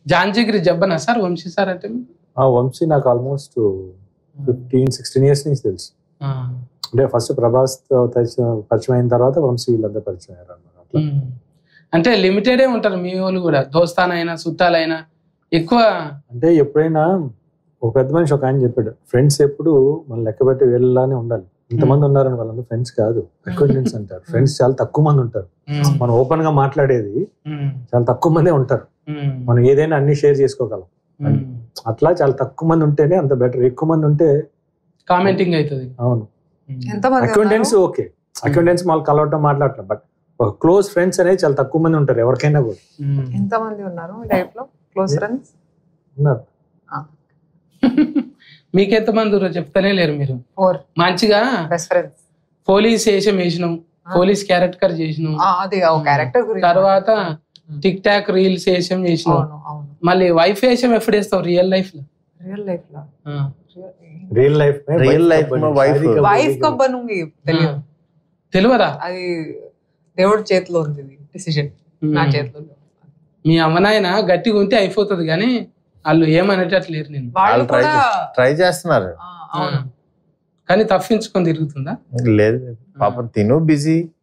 జాంజిగిరి జబ్బనా sir Vamsi sir అంటే మీకు? ఆ వంశీ నాకు ఆల్మోస్ట్ ఫిఫ్టీన్ సిక్స్టీన్ ఇయర్స్ నుంచి తెలుసు ఆ. అంటే ఫస్ట్ ప్రభాస్ తో పరిచయం పరిచయం అయిన తర్వాత వంశీ వీళ్ళంతా పరిచయం అయ్యారు అన్నమాట అట్లా. ఉమ్. అంటే లిమిటెడే ఉంటారు మీ వాళ్ళు కూడా దోస్తానైనా చుట్టాలైనా ఎక్కువ అంటే ఎప్పుడైనా ఒక పెద్ద మనిషి ఒక ఆయన చెప్పాడు ఫ్రెండ్స్ ఎప్పుడు మనం లెక్క పెట్టి వీళ్ళలానే ఉండాలి ఇంతమంది ఉన్నారని వాళ్ళందరూ ఫ్రెండ్స్ కాదు అక్వైంటెన్స్ అంటారు ఫ్రెండ్స్ చాలా తక్కువ మంది ఉంటారు ఉమ్, మనం ఓపెన్ గా మాట్లాడేది ఉమ్, చాలా తక్కువ మందే ఉంటారు ఉమ్, మనం ఏదైనా అన్ని షేర్ చేసుకోగలం ఉమ్. అట్లా చాలా తక్కువ మంది ఉంటేనే అంత బెటర్ ఎక్కువ మంది ఉంటే కామెంటింగ్ అవుతుంది అవును ఉమ్. ఎంతమంది అక్వైంటెన్స్ ఓకే అక్వైంటెన్స్ వాళ్ళు కలవటం మాట్లాడటం బట్ ఒక క్లోజ్ ఫ్రెండ్స్ అనేది చాలా తక్కువ మంది ఉంటారు ఎవరికైనా కూడా ఉమ్. ఎంత మంది ఉన్నారు లైఫ్ లో క్లోజ్ ఫ్రెండ్స్ ఉన్నారు మీకెంత మంది ఉన్నారో చెప్తానే లేరు మీరు ఫోర్ మంచిగా బెస్ట్ ఫ్రెండ్స్ పోలీస్ వేషం వేసినాం పోలీస్ క్యారెక్టర్ చేసినాం అది ఒక క్యారెక్టర్ గురించి తర్వాత టిక్ టాక్ రీల్స్ వేషం చేసినాం అవును అవును మళ్ళీ వైఫ్ వేషం ఎప్పుడు వేస్తావు రియల్ లైఫ్ లో రియల్ లైఫ్ లో రియల్ లైఫ్ Real life में wife. వైఫ్ కబ్బనుంగి తెలియదు తెలియదా అది దేవుడి చేతిలో ఉంది డిసిజన్ నా చేతిలో లేవు. మీ అమ్మనాయన గట్టిగా ఉంటే అయిపోతుంది కానీ వాళ్ళు ఏమనేటట్లు లేరు నేను వాళ్ళు వాళ్ళు try కూడా ట్రై చేస్తున్నారు ఆ, అవును కానీ తప్పించుకొని తిరుగుతుందా లేదు పాపం తిను బిజీ